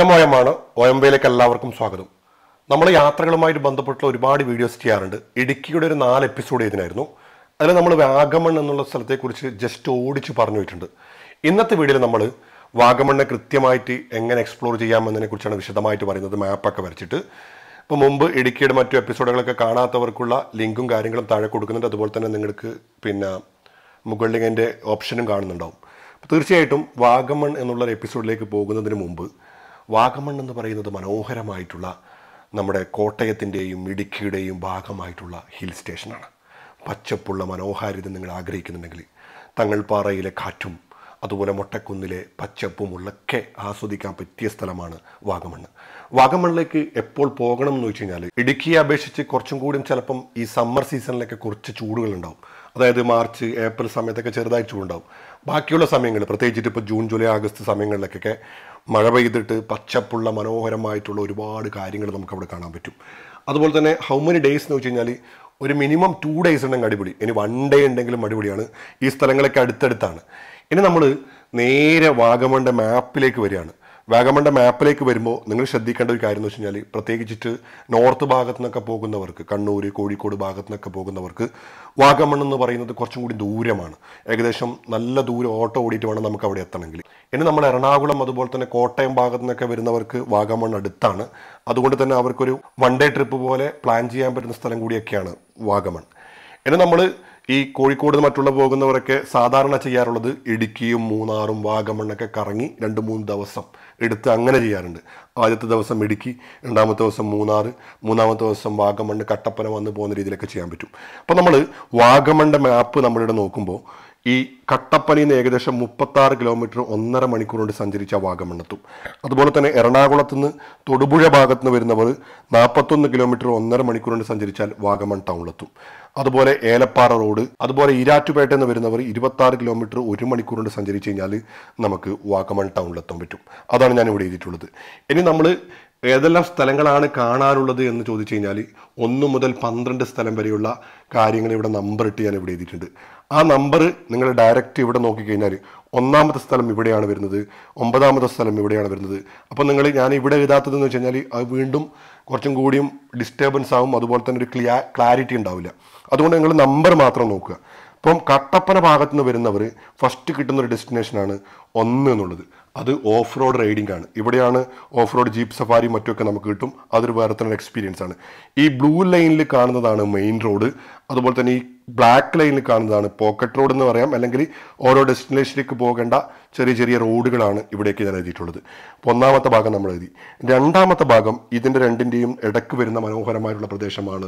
അസ്ലമോയമാണ് ഒയമ്പയിലേക്ക് എല്ലാവർക്കും സ്വാഗതം നമ്മൾ യാത്രകളുമായിട്ട് ബന്ധപ്പെട്ടുള്ള ഒരുപാട് വീഡിയോസ് ചെയ്യാറുണ്ട് ഇടുക്കിയുടെ ഒരു നാല് എപ്പിസോഡ് ഇതിനായിരുന്നു അതിൽ നമ്മൾ വാഗമൺ എന്നുള്ള സ്ഥലത്തെക്കുറിച്ച് ജസ്റ്റ് ഓടിച്ച് പറഞ്ഞു വെച്ചിട്ടുണ്ട് ഇന്നത്തെ വീഡിയോയിൽ നമ്മൾ വാഗമണ്ണെ കൃത്യമായിട്ട് എങ്ങനെ എക്സ്പ്ലോർ ചെയ്യാമെന്നതിനെ കുറിച്ചാണ് വിശദമായിട്ട് പറയുന്നത് മാപ്പൊക്കെ വരച്ചിട്ട് ഇപ്പോൾ മുമ്പ് ഇടുക്കിയുടെ മറ്റു എപ്പിസോഡുകളൊക്കെ കാണാത്തവർക്കുള്ള ലിങ്കും കാര്യങ്ങളും താഴെ കൊടുക്കുന്നുണ്ട് അതുപോലെ തന്നെ നിങ്ങൾക്ക് പിന്നെ മുകളിൽ അതിൻ്റെ ഓപ്ഷനും കാണുന്നുണ്ടാവും അപ്പോൾ തീർച്ചയായിട്ടും വാഗമൺ എന്നുള്ള ഒരു എപ്പിസോഡിലേക്ക് പോകുന്നതിന് മുമ്പ് വാഗമൺ എന്ന് പറയുന്നത് മനോഹരമായിട്ടുള്ള നമ്മുടെ കോട്ടയത്തിൻ്റെയും ഇടുക്കിയുടെയും ഭാഗമായിട്ടുള്ള ഹിൽ സ്റ്റേഷനാണ് പച്ചപ്പുള്ള മനോഹാരിത നിങ്ങൾ ആഗ്രഹിക്കുന്നുണ്ടെങ്കിൽ തങ്ങൾപ്പാറയിലെ കാറ്റും അതുപോലെ മൊട്ടക്കുന്നിലെ പച്ചപ്പുമുള്ളൊക്കെ ആസ്വദിക്കാൻ പറ്റിയ സ്ഥലമാണ് വാഗമണ്ണ് വാഗമണ്ണിലേക്ക് എപ്പോൾ പോകണം എന്ന് വെച്ച് കഴിഞ്ഞാൽ ഇടുക്കിയെ അപേക്ഷിച്ച് കുറച്ചും കൂടിയും ചിലപ്പം ഈ സമ്മർ സീസണിലൊക്കെ കുറച്ച് ചൂടുകളുണ്ടാവും അതായത് മാർച്ച് ഏപ്രിൽ സമയത്തൊക്കെ ചെറുതായി ചൂടുണ്ടാവും ബാക്കിയുള്ള സമയങ്ങൾ പ്രത്യേകിച്ചിട്ട് ഇപ്പോൾ ജൂൺ ജൂലൈ ആഗസ്റ്റ് സമയങ്ങളിലൊക്കെ മഴ പെയ്തിട്ട് പച്ചപ്പുള്ള മനോഹരമായിട്ടുള്ള ഒരുപാട് കാര്യങ്ങൾ നമുക്ക് അവിടെ കാണാൻ പറ്റും അതുപോലെ തന്നെ ഹൗ മെനി ഡേയ്സ് എന്ന് വെച്ച് കഴിഞ്ഞാൽ ഒരു മിനിമം ടു ഡേയ്സ് ഉണ്ടെങ്കിൽ അടിപൊളി ഇനി വൺ ഡേ ഉണ്ടെങ്കിലും അടിപൊളിയാണ് ഈ സ്ഥലങ്ങളൊക്കെ അടുത്തടുത്താണ് ഇനി നമ്മൾ നേരെ വാഗമണിൻ്റെ മാപ്പിലേക്ക് വരികയാണ് വാഗമണിൻ്റെ മാപ്പിലേക്ക് വരുമ്പോൾ നിങ്ങൾ ശ്രദ്ധിക്കേണ്ട ഒരു കാര്യം എന്ന് വെച്ച് കഴിഞ്ഞാൽ പ്രത്യേകിച്ചിട്ട് നോർത്ത് ഭാഗത്തു നിന്നൊക്കെ പോകുന്നവർക്ക് കണ്ണൂർ കോഴിക്കോട് ഭാഗത്തു നിന്നൊക്കെ പോകുന്നവർക്ക് വാഗമൺ എന്ന് പറയുന്നത് കുറച്ചും കൂടി ദൂരമാണ് ഏകദേശം നല്ല ദൂരം ഓട്ടോ ഓടിയിട്ട് വേണം നമുക്ക് അവിടെ എത്തണമെങ്കിൽ ഇനി നമ്മൾ എറണാകുളം അതുപോലെ തന്നെ കോട്ടയം ഭാഗത്തു നിന്നൊക്കെ വരുന്നവർക്ക് വാഗമൺ അടുത്താണ് അതുകൊണ്ട് തന്നെ അവർക്കൊരു വൺ ഡേ ട്രിപ്പ് പോലെ പ്ലാൻ ചെയ്യാൻ പറ്റുന്ന സ്ഥലം കൂടിയൊക്കെയാണ് വാഗമൺ ഇനി നമ്മൾ ഈ കോഴിക്കോട് നിന്ന് മറ്റുള്ള പോകുന്നവരൊക്കെ സാധാരണ ചെയ്യാറുള്ളത് ഇടുക്കിയും മൂന്നാറും വാഗമണ്ണൊക്കെ കറങ്ങി രണ്ട് മൂന്ന് ദിവസം എടുത്ത് അങ്ങനെ ചെയ്യാറുണ്ട് ആദ്യത്തെ ദിവസം ഇടുക്കി രണ്ടാമത്തെ ദിവസം മൂന്നാർ മൂന്നാമത്തെ ദിവസം വാഗമണ്ണ് കട്ടപ്പന വന്ന് പോകുന്ന രീതിയിലൊക്കെ ചെയ്യാൻ പറ്റും അപ്പോൾ നമ്മൾ വാഗമണ്ണിൻ്റെ മാപ്പ് നമ്മളിവിടെ നോക്കുമ്പോൾ ഈ കട്ടപ്പനയിൽ നിന്ന് ഏകദേശം മുപ്പത്താറ് കിലോമീറ്റർ ഒന്നര മണിക്കൂർ കൊണ്ട് സഞ്ചരിച്ച വാഗമണ്ണെത്തും അതുപോലെ തന്നെ എറണാകുളത്ത് നിന്ന് തൊടുപുഴ ഭാഗത്ത് നിന്ന് വരുന്നവർ നാൽപ്പത്തൊന്ന് കിലോമീറ്റർ ഒന്നര മണിക്കൂർ കൊണ്ട് സഞ്ചരിച്ചാൽ വാഗമൺ ടൗണിലെത്തും അതുപോലെ ഏലപ്പാറ റോഡ് അതുപോലെ ഈരാറ്റുപേട്ട എന്ന് വരുന്നവർ ഇരുപത്താറ് കിലോമീറ്റർ ഒരു മണിക്കൂർ കൊണ്ട് സഞ്ചരിച്ച് കഴിഞ്ഞാൽ നമുക്ക് വാഗമൺ ടൗണിലെത്താൻ പറ്റും അതാണ് ഞാൻ ഇവിടെ എഴുതിയിട്ടുള്ളത് ഇനി നമ്മൾ ഏതെല്ലാം സ്ഥലങ്ങളാണ് കാണാനുള്ളത് എന്ന് ചോദിച്ചു കഴിഞ്ഞാൽ ഒന്ന് മുതൽ പന്ത്രണ്ട് സ്ഥലം വരെയുള്ള കാര്യങ്ങൾ ഇവിടെ നമ്പർ ഇട്ട് ഞാൻ ഇവിടെ എഴുതിയിട്ടുണ്ട് ആ നമ്പർ നിങ്ങൾ ഡയറക്റ്റ് ഇവിടെ നോക്കിക്കഴിഞ്ഞാൽ ഒന്നാമത്തെ സ്ഥലം ഇവിടെയാണ് വരുന്നത് ഒമ്പതാമത്തെ സ്ഥലം ഇവിടെയാണ് വരുന്നത് അപ്പോൾ നിങ്ങൾ ഞാൻ ഇവിടെ എഴുതാത്തതെന്ന് വെച്ച് കഴിഞ്ഞാൽ അത് വീണ്ടും കുറച്ചും കൂടിയും ഡിസ്റ്റർബൻസ് ആവും അതുപോലെ തന്നെ ഒരു ക്ലിയാ ക്ലാരിറ്റി ഉണ്ടാവില്ല അതുകൊണ്ട് നിങ്ങൾ നമ്പർ മാത്രം നോക്കുക ഇപ്പം കട്ടപ്പന ഭാഗത്ത് നിന്ന് വരുന്നവർ ഫസ്റ്റ് കിട്ടുന്ന ഒരു ഡെസ്റ്റിനേഷനാണ് ഒന്ന് എന്നുള്ളത് അത് ഓഫ് റോഡ് റൈഡിംഗ് ആണ് ഇവിടെയാണ് ഓഫ് റോഡ് ജീപ്പ് സഫാരി മറ്റുമൊക്കെ നമുക്ക് കിട്ടും അതൊരു വേറെ തന്നെ എക്സ്പീരിയൻസ് ആണ് ഈ ബ്ലൂ ലൈനിൽ കാണുന്നതാണ് മെയിൻ റോഡ് അതുപോലെ തന്നെ ഈ ബ്ലാക്ക് ലൈനിൽ കാണുന്നതാണ് പോക്കറ്റ് റോഡ് എന്ന് പറയാം അല്ലെങ്കിൽ ഓരോ ഡെസ്റ്റിനേഷനിലേക്ക് പോകേണ്ട ചെറിയ ചെറിയ റോഡുകളാണ് ഇവിടേക്ക് ഞാൻ എഴുതിയിട്ടുള്ളത് അപ്പോൾ ഒന്നാമത്തെ ഭാഗം നമ്മൾ എഴുതി രണ്ടാമത്തെ ഭാഗം ഇതിൻ്റെ രണ്ടിൻ്റെയും ഇടയ്ക്ക് വരുന്ന മനോഹരമായിട്ടുള്ള പ്രദേശമാണ്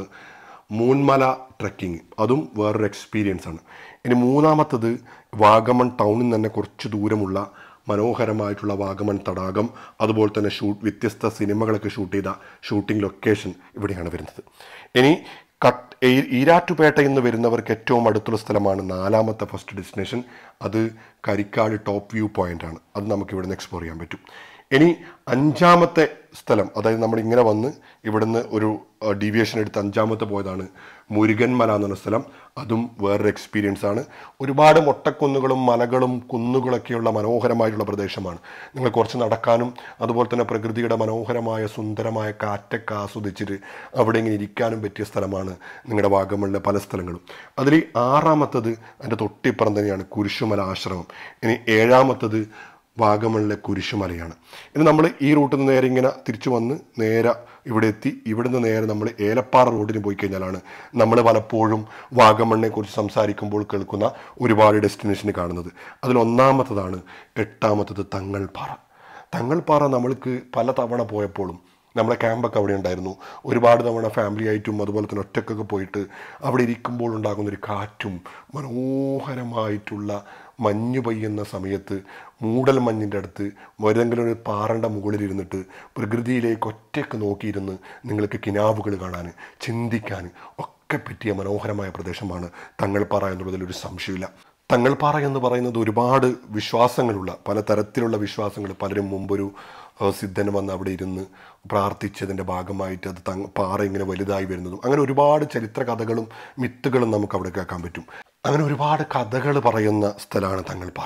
മൂൺമല ട്രക്കിംഗ് അതും വേറൊരു എക്സ്പീരിയൻസ് ആണ് ഇനി മൂന്നാമത്തത് വാഗമൺ ടൗണിൽ നിന്ന് തന്നെ കുറച്ച് ദൂരമുള്ള മനോഹരമായിട്ടുള്ള വാഗമൺ തടാകം അതുപോലെ തന്നെ ഷൂട്ട് വ്യത്യസ്ത സിനിമകളൊക്കെ ഷൂട്ട് ചെയ്ത ഷൂട്ടിംഗ് ലൊക്കേഷൻ ഇവിടെയാണ് വരുന്നത് ഇനി കട്ട് ഈ- ഈരാറ്റുപേട്ടയിൽ നിന്ന് വരുന്നവർക്ക് ഏറ്റവും അടുത്തുള്ള സ്ഥലമാണ് നാലാമത്തെ ഫസ്റ്റ് ഡെസ്റ്റിനേഷൻ അത് കരിക്കാട് ടോപ്പ് വ്യൂ പോയിന്റ് ആണ് അത് നമുക്ക് ഇവിടുന്ന് എക്സ്പ്ലോർ ചെയ്യാൻ പറ്റും ഇനി അഞ്ചാമത്തെ സ്ഥലം അതായത് നമ്മൾ ഇങ്ങനെ വന്ന് ഇവിടുന്ന് ഒരു ഡീവിയേഷൻ എടുത്ത് അഞ്ചാമത്തെ പോയതാണ് മുരുകൻമല എന്ന് പറഞ്ഞ സ്ഥലം അതും വേറൊരു എക്സ്പീരിയൻസ് ആണ് ഒരുപാട് മൊട്ടക്കുന്നുകളും മലകളും കുന്നുകളൊക്കെയുള്ള മനോഹരമായിട്ടുള്ള പ്രദേശമാണ് നിങ്ങൾ കുറച്ച് നടക്കാനും അതുപോലെ തന്നെ പ്രകൃതിയുടെ മനോഹരമായ സുന്ദരമായ കാറ്റൊക്കെ ആസ്വദിച്ചിട്ട് അവിടെ ഇങ്ങനെ ഇരിക്കാനും പറ്റിയ സ്ഥലമാണ് നിങ്ങളുടെ വാഗമണിലെ പല സ്ഥലങ്ങളും അതിൽ ആറാമത്തത് അതിൻ്റെ തൊട്ടിപ്പുറം തന്നെയാണ് കുരിശുമല ആശ്രമം ഇനി ഏഴാമത്തത് വാഗമണിലെ കുരിശുമലയാണ് ഇനി നമ്മൾ ഈ റൂട്ടിൽ നിന്ന് നേരെ ഇങ്ങനെ തിരിച്ചു വന്ന് നേരെ ഇവിടെ എത്തി ഇവിടുന്ന് നേരെ നമ്മൾ ഏലപ്പാറ റോഡിന് പോയി കഴിഞ്ഞാലാണ് നമ്മൾ പലപ്പോഴും വാഗമണിനെ കുറിച്ച് സംസാരിക്കുമ്പോൾ കേൾക്കുന്ന ഒരുപാട് ഡെസ്റ്റിനേഷൻ കാണുന്നത് അതിൽ ഒന്നാമത്തതാണ് എട്ടാമത്തത് തങ്ങൾപ്പാറ തങ്ങൾപ്പാറ നമ്മൾക്ക് പല തവണ പോയപ്പോഴും നമ്മളെ ക്യാമ്പൊക്കെ അവിടെ ഉണ്ടായിരുന്നു ഒരുപാട് തവണ ഫാമിലി ആയിട്ടും അതുപോലെ തന്നെ ഒറ്റക്കൊക്കെ പോയിട്ട് അവിടെ ഇരിക്കുമ്പോൾ ഉണ്ടാകുന്ന ഒരു കാറ്റും മനോഹരമായിട്ടുള്ള മഞ്ഞ് പെയ്യുന്ന സമയത്ത് മൂടൽ മഞ്ഞിൻ്റെ അടുത്ത് ഏതെങ്കിലും ഒരു പാറൻ്റെ മുകളിൽ ഇരുന്നിട്ട് പ്രകൃതിയിലേക്ക് ഒറ്റയ്ക്ക് നോക്കിയിരുന്ന് നിങ്ങൾക്ക് കിനാവുകൾ കാണാൻ ചിന്തിക്കാൻ ഒക്കെ പറ്റിയ മനോഹരമായ പ്രദേശമാണ് തങ്ങൾപ്പാറ എന്നുള്ളതിൽ ഒരു സംശയമില്ല തങ്ങൾപ്പാറ എന്ന് പറയുന്നത് ഒരുപാട് വിശ്വാസങ്ങളുള്ള പല തരത്തിലുള്ള വിശ്വാസങ്ങൾ പലരും മുമ്പൊരു ആ, സിദ്ധൻ വന്ന് അവിടെ ഇരുന്ന് പ്രാർത്ഥിച്ചതിൻ്റെ ഭാഗമായിട്ട് അത് തങ് പാറ ഇങ്ങനെ വലുതായി വരുന്നതും അങ്ങനെ ഒരുപാട് ചരിത്ര കഥകളും മിത്തുകളും നമുക്ക് അവിടെ കേൾക്കാൻ പറ്റും അങ്ങനെ ഒരുപാട് കഥകൾ പറയുന്ന സ്ഥലമാണ് തങ്ങൾപ്പാറ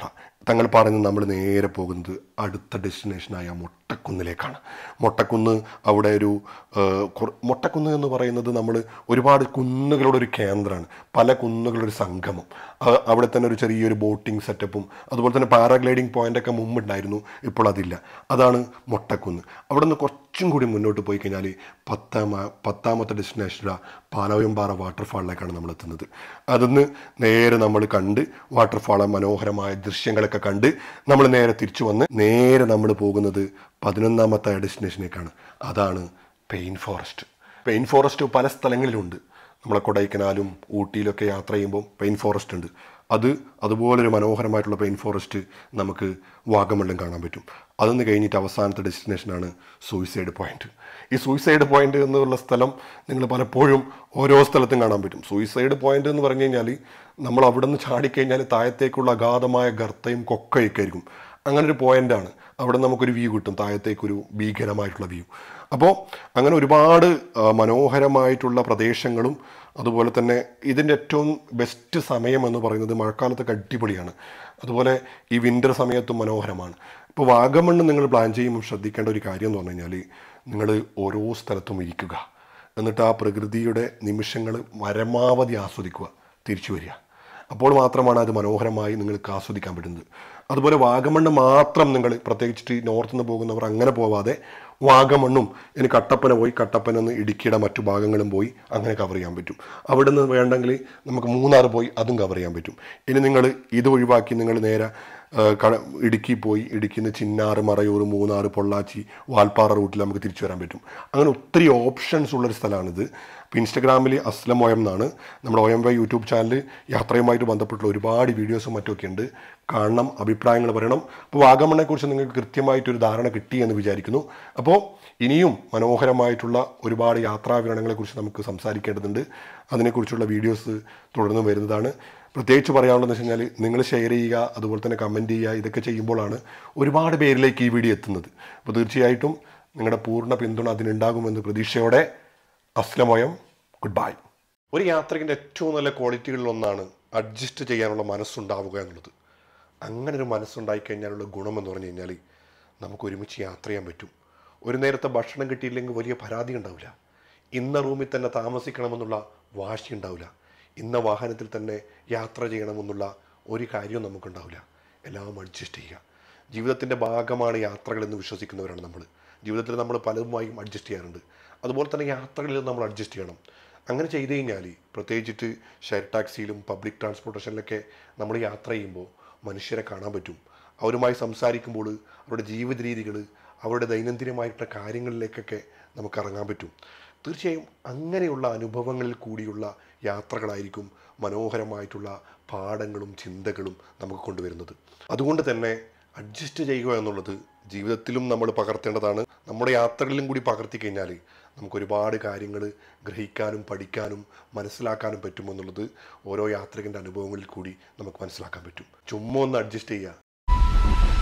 തങ്ങൾ പറഞ്ഞ് നമ്മൾ നേരെ പോകുന്നത് അടുത്ത ഡെസ്റ്റിനേഷനായ മൊട്ടക്കുന്നിലേക്കാണ് മൊട്ടക്കുന്ന് അവിടെ ഒരു ആ, കുറ- മൊട്ടക്കുന്ന് എന്ന് പറയുന്നത് നമ്മൾ ഒരുപാട് കുന്നുകളുടെ ഒരു കേന്ദ്രമാണ് പല കുന്നുകളുടെ ഒരു സംഗമം ആ- അവിടെ തന്നെ ഒരു ചെറിയൊരു ബോട്ടിംഗ് സെറ്റപ്പും അതുപോലെ തന്നെ പാരാഗ്ലൈഡിംഗ് പോയിന്റ് ഒക്കെ മുമ്പുണ്ടായിരുന്നു ഇപ്പോൾ അതില്ല അതാണ് മൊട്ടക്കുന്ന് അവിടെ നിന്ന് കുറച്ചും കൂടി മുന്നോട്ട് പോയി കഴിഞ്ഞാൽ പത്താമ പത്താമത്തെ ഡെസ്റ്റിനേഷനുള്ള പാലവയമ്പാറ വാട്ടർഫാളിലേക്കാണ് നമ്മൾ എത്തുന്നത് അതിന്ന് നേരെ നമ്മൾ കണ്ട് വാട്ടർഫാളെ മനോഹരമായ ദൃശ്യങ്ങളൊക്കെ കണ്ട് നമ്മൾ നേരെ തിരിച്ചു വന്ന് നേരെ നമ്മൾ പോകുന്നത് പതിനൊന്നാമത്തെ ഡെസ്റ്റിനേഷനിലേക്കാണ് അതാണ് പെയിൻ ഫോറസ്റ്റ് പെയിൻ ഫോറസ്റ്റ് പല സ്ഥലങ്ങളിലുണ്ട് നമ്മളെ കൊടൈക്കനാലും ഊട്ടിയിലൊക്കെ യാത്ര ചെയ്യുമ്പോൾ പെയിൻ ഫോറസ്റ്റ് ഉണ്ട് അത് അതുപോലൊരു മനോഹരമായിട്ടുള്ള പെയിൻ ഫോറസ്റ്റ് നമുക്ക് വാഗമണ്ണിലും കാണാൻ പറ്റും അതൊന്ന് കഴിഞ്ഞിട്ട് അവസാനത്തെ ഡെസ്റ്റിനേഷനാണ് സൂയിസൈഡ് പോയിന്റ് ഈ സൂയിസൈഡ് പോയിന്റ് എന്നുള്ള സ്ഥലം നിങ്ങൾ പലപ്പോഴും ഓരോ സ്ഥലത്തും കാണാൻ പറ്റും സൂയിസൈഡ് പോയിന്റ് എന്ന് പറഞ്ഞു കഴിഞ്ഞാൽ നമ്മൾ അവിടെ നിന്ന് ചാടിക്കഴിഞ്ഞാൽ താഴത്തേക്കുള്ള അഗാധമായ ഗർത്തയും കൊക്കയൊക്കെ ആയിരിക്കും അങ്ങനെ ഒരു പോയിന്റാണ് അവിടെ നമുക്കൊരു വ്യൂ കിട്ടും താഴത്തേക്കൊരു ഭീകരമായിട്ടുള്ള വ്യൂ അപ്പോൾ അങ്ങനെ ഒരുപാട് ആ, മനോഹരമായിട്ടുള്ള പ്രദേശങ്ങളും അതുപോലെ തന്നെ ഇതിൻ്റെ ഏറ്റവും ബെസ്റ്റ് സമയം എന്ന് പറയുന്നത് മഴക്കാലത്തൊക്കെ അടിപൊളിയാണ് അതുപോലെ ഈ വിൻ്റർ സമയത്തും മനോഹരമാണ് ഇപ്പോൾ വാഗമണ്ണ് നിങ്ങൾ പ്ലാൻ ചെയ്യുമ്പോൾ ശ്രദ്ധിക്കേണ്ട ഒരു കാര്യം എന്ന് പറഞ്ഞു കഴിഞ്ഞാൽ നിങ്ങൾ ഓരോ സ്ഥലത്തും ഇരിക്കുക എന്നിട്ട് ആ പ്രകൃതിയുടെ നിമിഷങ്ങൾ പരമാവധി ആസ്വദിക്കുക തിരിച്ചു വരിക അപ്പോൾ മാത്രമാണ് അത് മനോഹരമായി നിങ്ങൾക്ക് ആസ്വദിക്കാൻ പറ്റുന്നത് അതുപോലെ വാഗമണ്ണ് മാത്രം നിങ്ങൾ പ്രത്യേകിച്ചിട്ട് നോർത്ത് നിന്ന് പോകുന്നവർ അങ്ങനെ പോവാതെ വാഗമണ്ണും ഇനി കട്ടപ്പന പോയി കട്ടപ്പന നിന്ന് ഇടുക്കിയുടെ മറ്റു ഭാഗങ്ങളും പോയി അങ്ങനെ കവർ ചെയ്യാൻ പറ്റും അവിടെ നിന്ന് വേണ്ടെങ്കിൽ നമുക്ക് മൂന്നാർ പോയി അതും കവർ ചെയ്യാൻ പറ്റും ഇനി നിങ്ങൾ ഇത് ഒഴിവാക്കി നിങ്ങൾ നേരെ ആ, ക- ഇടുക്കി പോയി ഇടുക്കിയിൽ നിന്ന് ചിന്നാറ് മറയൂർ മൂന്നാർ പൊള്ളാച്ചി വാൽപ്പാറ റൂട്ടിൽ നമുക്ക് തിരിച്ചു വരാൻ പറ്റും അങ്ങനെ ഒത്തിരി ഓപ്ഷൻസ് ഉള്ളൊരു സ്ഥലമാണിത് ഇപ്പോൾ ഇൻസ്റ്റഗ്രാമിൽ അസ്ലം ഒയം എന്നാണ് നമ്മുടെ ഒയം വൈ യൂട്യൂബ് ചാനൽ യാത്രയുമായിട്ട് ബന്ധപ്പെട്ടുള്ള ഒരുപാട് വീഡിയോസും മറ്റുമൊക്കെ ഉണ്ട് കാണണം അഭിപ്രായങ്ങൾ പറയണം അപ്പോൾ വാഗമണ്ണെക്കുറിച്ച് നിങ്ങൾക്ക് കൃത്യമായിട്ടൊരു ധാരണ കിട്ടി എന്ന് വിചാരിക്കുന്നു അപ്പോൾ ഇനിയും മനോഹരമായിട്ടുള്ള ഒരുപാട് യാത്രാവിവരണങ്ങളെക്കുറിച്ച് നമുക്ക് സംസാരിക്കേണ്ടതുണ്ട് അതിനെക്കുറിച്ചുള്ള വീഡിയോസ് തുടർന്ന് വരുന്നതാണ് പ്രത്യേകിച്ച് പറയാനുള്ളതെന്ന് വെച്ച് കഴിഞ്ഞാൽ നിങ്ങൾ ഷെയർ ചെയ്യുക അതുപോലെ തന്നെ കമൻറ്റ് ചെയ്യുക ഇതൊക്കെ ചെയ്യുമ്പോഴാണ് ഒരുപാട് പേരിലേക്ക് ഈ വീഡിയോ എത്തുന്നത് അപ്പോൾ തീർച്ചയായിട്ടും നിങ്ങളുടെ പൂർണ്ണ പിന്തുണ അതിനുണ്ടാകുമെന്ന് പ്രതീക്ഷയോടെ അസ്ലമോയം ഗുഡ് ബൈ ഒരു യാത്രികൻ്റെ ഏറ്റവും നല്ല ക്വാളിറ്റികളിൽ ഒന്നാണ് അഡ്ജസ്റ്റ് ചെയ്യാനുള്ള മനസ്സുണ്ടാവുക എന്നുള്ളത് അങ്ങനെ ഒരു മനസ്സുണ്ടായി കഴിഞ്ഞാലുള്ള ഗുണമെന്ന് പറഞ്ഞു കഴിഞ്ഞാൽ നമുക്ക് ഒരുമിച്ച് യാത്ര ചെയ്യാൻ പറ്റും ഒരു നേരത്തെ ഭക്ഷണം കിട്ടിയില്ലെങ്കിൽ വലിയ പരാതി ഉണ്ടാവില്ല ഇന്ന റൂമിൽ തന്നെ താമസിക്കണമെന്നുള്ള വാശി ഉണ്ടാവില്ല ഇന്ന വാഹനത്തിൽ തന്നെ യാത്ര ചെയ്യണമെന്നുള്ള ഒരു കാര്യവും നമുക്കുണ്ടാവില്ല എല്ലാം അഡ്ജസ്റ്റ് ചെയ്യുക ജീവിതത്തിൻ്റെ ഭാഗമാണ് യാത്രകൾ എന്ന് വിശ്വസിക്കുന്നവരാണ് നമ്മൾ ജീവിതത്തിൽ നമ്മൾ പലതുമായും അഡ്ജസ്റ്റ് ചെയ്യാറുണ്ട് അതുപോലെ തന്നെ യാത്രകളിൽ നമ്മൾ അഡ്ജസ്റ്റ് ചെയ്യണം അങ്ങനെ ചെയ്ത് കഴിഞ്ഞാൽ പ്രത്യേകിച്ചിട്ട് ഷെയർ ടാക്സിയിലും പബ്ലിക് ട്രാൻസ്പോർട്ടേഷനിലൊക്കെ നമ്മൾ യാത്ര ചെയ്യുമ്പോൾ മനുഷ്യരെ കാണാൻ പറ്റും അവരുമായി സംസാരിക്കുമ്പോൾ അവരുടെ ജീവിത രീതികൾ അവരുടെ ദൈനംദിനമായിട്ടുള്ള കാര്യങ്ങളിലേക്കൊക്കെ നമുക്ക് ഇറങ്ങാൻ പറ്റും തീർച്ചയായും അങ്ങനെയുള്ള അനുഭവങ്ങളിൽ കൂടിയുള്ള യാത്രകളായിരിക്കും മനോഹരമായിട്ടുള്ള പാഠങ്ങളും ചിന്തകളും നമുക്ക് കൊണ്ടുവരുന്നത് അതുകൊണ്ട് തന്നെ അഡ്ജസ്റ്റ് ചെയ്യുക എന്നുള്ളത് ജീവിതത്തിലും നമ്മൾ പകർത്തേണ്ടതാണ് നമ്മുടെ യാത്രകളിലും കൂടി പകർത്തി കഴിഞ്ഞാൽ നമുക്ക് ഒരുപാട് കാര്യങ്ങൾ ഗ്രഹിക്കാനും പഠിക്കാനും മനസ്സിലാക്കാനും പറ്റുമെന്നുള്ളത് ഓരോ യാത്രികൻ്റെ അനുഭവങ്ങളിൽ കൂടി നമുക്ക് മനസ്സിലാക്കാൻ പറ്റും ചുമ്മാ ഒന്ന് അഡ്ജസ്റ്റ് ചെയ്യുക